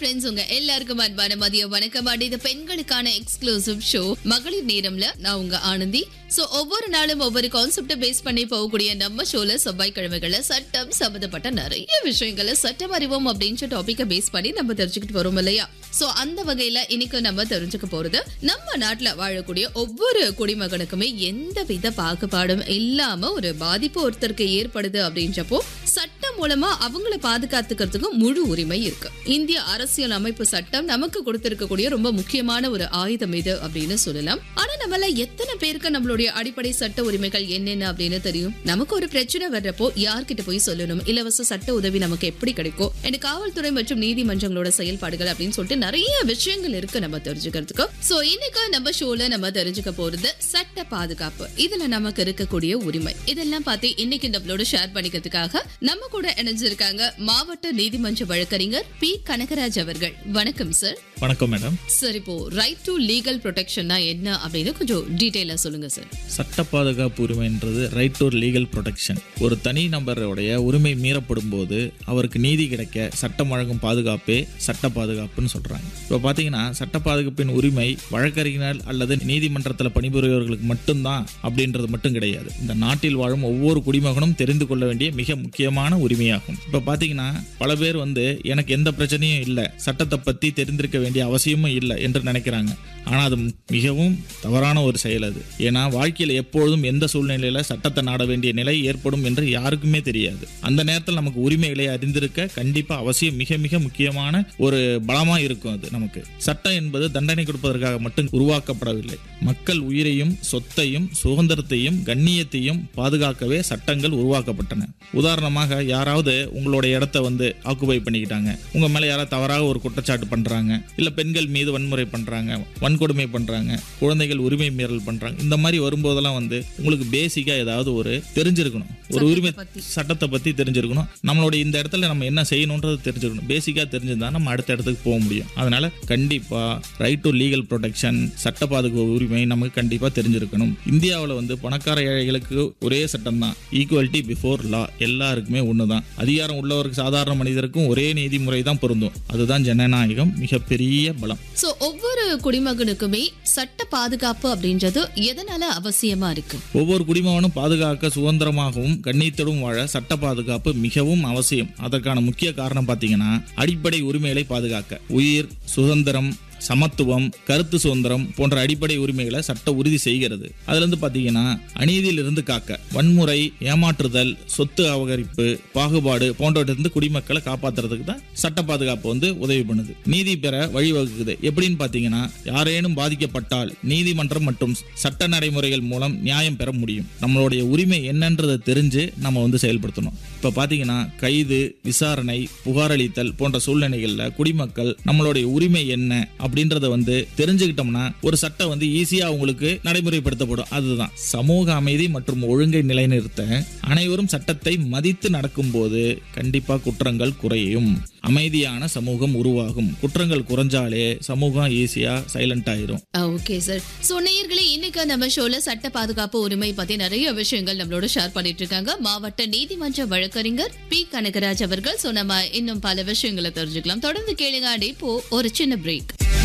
Friends உங்க எல்லாருக்கும் அன்பான மதிய வணக்கம் அடி இது பெண்களுக்கான எக்ஸ்க்ளூசிவ் ஷோ மகளிர் நேரம்ல நான் உங்க ஆனந்தி சோ ஒவ்வொரு நாளும் ஒவ்வொரு கான்செப்ட பேஸ் பண்ணி போகக்கூடிய நம்ம ஷோல செவ்வாய்க்கிழமைகள்ல சட்டம் சம்பந்தப்பட்ட நிறைய விஷயங்களை சட்டம் அறிவோம் அப்படின்ற டாபிக்க பேஸ் பண்ணி நம்ம தெரிஞ்சுக்கிட்டு வரோம் இல்லையா சோ அந்த வகையில இன்னைக்கு நம்ம தெரிஞ்சுக்க போறது நம்ம நாட்டுல வாழக்கூடிய ஒவ்வொரு குடிமகனுக்குமே எந்த வித பாகுபாடும் இல்லாம ஒரு பாதிப்பு ஒருத்தருக்கு ஏற்படுது அப்படின்றப்போ சட்டம் மூலமா அவங்கள பாதுகாத்துக்கிறதுக்கு முழு உரிமை இருக்கு இந்திய அரசியல் அமைப்பு சட்டம் நமக்கு கொடுத்திருக்கக்கூடிய ரொம்ப முக்கியமான ஒரு ஆயுதம் இது அப்படின்னு சொல்லலாம் ஆனா நம்மள எத்தனை பேருக்கு நம்மளுடைய அடிப்படை சட்ட உரிமைகள் என்னென்ன அப்படின்னு தெரியும் நமக்கு ஒரு பிரச்சனை வர்றப்போ யார்கிட்ட போய் சொல்லணும் இலவச சட்ட உதவி நமக்கு எப்படி கிடைக்கும் எனக்கு காவல்துறை மற்றும் நீதிமன்றங்களோட செயல்பாடுகள் அப்படின்னு சொல்லிட்டு நிறைய விஷயங்கள் இருக்கு நம்ம தெரிஞ்சுக்கிறதுக்கு சோ இன்னைக்கு நம்ம ஷோல நம்ம தெரிஞ்சுக்க போறது சட்ட பாதுகாப்பு இதுல நமக்கு இருக்கக்கூடிய உரிமை இதெல்லாம் பார்த்து இன்னைக்கு நம்மளோட ஷேர் பண்ணிக்கிறதுக்காக நம்ம கூட இணைஞ்சிருக்காங்க மாவட்ட நீதிமன்ற வழக்கறிஞர் பி கனகராஜ் அவர்கள் வணக்கம் சார் வணக்கம் மேடம் சார் இப்போ ரைட் டு லீகல் ப்ரொடெக்ஷன்னா என்ன அப்படின்னு கொஞ்சம் டீட்டெயிலா சொல்லுங்க சார் சட்ட பாதுகாப்பு உரிமைன்றது ரைட் டு லீகல் ப்ரொடெக்ஷன் ஒரு தனி நபருடைய உரிமை மீறப்படும் போது அவருக்கு நீதி கிடைக்க சட்டம் வழங்கும் பாதுகாப்பே சட்ட பாதுகாப்புன்னு சொல்றாங்க இப்போ பார்த்தீங்கன்னா சட்ட பாதுகாப்பின் உரிமை வழக்கறிஞர் அல்லது நீதிமன்றத்தில் பணிபுரியவர்களுக்கு மட்டும்தான் அப்படின்றது மட்டும் கிடையாது இந்த நாட்டில் வாழும் ஒவ்வொரு குடிமகனும் தெரிந்து கொள்ள வேண்டிய மிக முக்கியமான உரிமையாகும் இப்போ பார்த்தீங்கன்னா பல பேர் வந்து எனக்கு எந்த பிரச்சனையும் இல்லை சட்டத்தை பற்றி தெரிந்திருக்க வேண்டிய அவசியமும் இல்லை என்று நினைக்கிறாங்க ஆனால் அது மிகவும் தவறான ஒரு செயல் அது ஏன்னா வாழ்க்கையில் எப்பொழுதும் எந்த சூழ்நிலையில் சட்டத்தை நாட வேண்டிய நிலை ஏற்படும் என்று யாருக்குமே தெரியாது அந்த நேரத்தில் நமக்கு உரிமைகளை அறிந்திருக்க கண்டிப்பாக அவசியம் மிக மிக முக்கியமான ஒரு பலமாக இருக்கும் அது நமக்கு சட்டம் என்பது தண்டனை கொடுப்பதற்காக மட்டும் உருவாக்கப்படவில்லை மக்கள் உயிரையும் சொத்தையும் சுதந்திரத்தையும் கண்ணியத்தையும் பாதுகாக்கவே சட்டங்கள் உருவாக்கப்பட்டன உதாரணமாக யாராவது உங்களுடைய இடத்த வந்து ஆக்குபை பண்ணிக்கிட்டாங்க உங்க மேல யாராவது தவறாக ஒரு குற்றச்சாட்டு பண்றாங்க இல்ல பெண்கள் மீது வன்முறை பண்றாங்க வன்கொடுமை பண்றாங்க குழந்தைகள் உரிமை மீறல் பண்றாங்க இந்த மாதிரி வரும்போதெல்லாம் வந்து உங்களுக்கு பேசிக்கா ஏதாவது ஒரு தெரிஞ்சிருக்கணும் ஒரு உரிமை பத்தி. சட்டத்தை பத்தி தெரிஞ்சிருக்கணும் நம்மளுடைய இந்த இடத்துல நம்ம என்ன செய்யணுன்றது தெரிஞ்சிருக்கணும் பேசிக்கா தெரிஞ்சிருந்தா நம்ம அடுத்த இடத்துக்கு போக முடியும் அதனால கண்டிப்பா ரைட் டு லீகல் ப்ரொடெக்ஷன் சட்ட பாதுகாப்பு உரிமை நமக்கு கண்டிப்பா தெரிஞ்சிருக்கணும் இந்தியாவில் வந்து பணக்கார ஏழைகளுக்கு ஒரே சட்டம் தான் ஈக்குவாலிட்டி பிஃபோர் லா எல்லாருக்குமே ஒன்று தான் அதிகாரம் உள்ளவருக்கு சாதாரண மனிதருக்கும் ஒரே நீதிமுறை தான் பொருந்தும் அதுதான் ஜனநாயகம் மிகப்பெரிய பலம் சோ ஒவ்வொரு குடிமகனுக்குமே சட்ட பாதுகாப்பு அப்படின்றது எதனால அவசியமா இருக்கு ஒவ்வொரு குடிமகனும் பாதுகாக்க சுதந்திரமாகவும் கண்ணியத்தோடும் வாழ சட்ட பாதுகாப்பு மிகவும் அவசியம் அதற்கான முக்கிய காரணம் பார்த்தீங்கன்னா அடிப்படை உரிமைகளை பாதுகாக்க உயிர் சுதந்திரம் சமத்துவம் கருத்து சுதந்திரம் போன்ற அடிப்படை உரிமைகளை சட்டம் உறுதி செய்கிறது அதுல இருந்து பாத்தீங்கன்னா அநீதியிலிருந்து காக்க வன்முறை ஏமாற்றுதல் சொத்து அபகரிப்பு பாகுபாடு போன்றவற்றிலிருந்து குடிமக்களை காப்பாத்துறதுக்கு தான் சட்ட பாதுகாப்பு வந்து உதவி பண்ணுது நீதி பெற வழிவகுக்குது எப்படின்னு பாத்தீங்கன்னா யாரேனும் பாதிக்கப்பட்டால் நீதிமன்றம் மற்றும் சட்ட நடைமுறைகள் மூலம் நியாயம் பெற முடியும் நம்மளுடைய உரிமை என்னன்றதை தெரிஞ்சு நம்ம வந்து செயல்படுத்தணும் இப்ப பாத்தீங்கன்னா கைது விசாரணை புகாரளித்தல் போன்ற சூழ்நிலைகள்ல குடிமக்கள் நம்மளுடைய உரிமை என்ன அப்படின்றத வந்து தெரிஞ்சுக்கிட்டோம்னா ஒரு சட்டம் வந்து ஈஸியா அவங்களுக்கு நடைமுறைப்படுத்தப்படும் அதுதான் சமூக அமைதி மற்றும் ஒழுங்கை நிலைநிறுத்த அனைவரும் சட்டத்தை மதித்து நடக்கும்போது கண்டிப்பா குற்றங்கள் குறையும் அமைதியான சமூகம் உருவாகும் குற்றங்கள் குறைஞ்சாலே சமூகம் ஈஸியா சைலண்ட் ஆயிரும் ஓகே சார் சோ நேயர்களே இன்னைக்கு நம்ம ஷோல சட்ட பாதுகாப்பு உரிமை பத்தி நிறைய விஷயங்கள் நம்மளோட ஷேர் பண்ணிட்டு இருக்காங்க மாவட்ட நீதிமன்ற வழக்கறிஞர் பி கனகராஜ் அவர்கள் சோ நம்ம இன்னும் பல விஷயங்களை தெரிஞ்சுக்கலாம் தொடர்ந்து கேளுங்க அடி இப்போ ஒரு சின்ன பிரேக்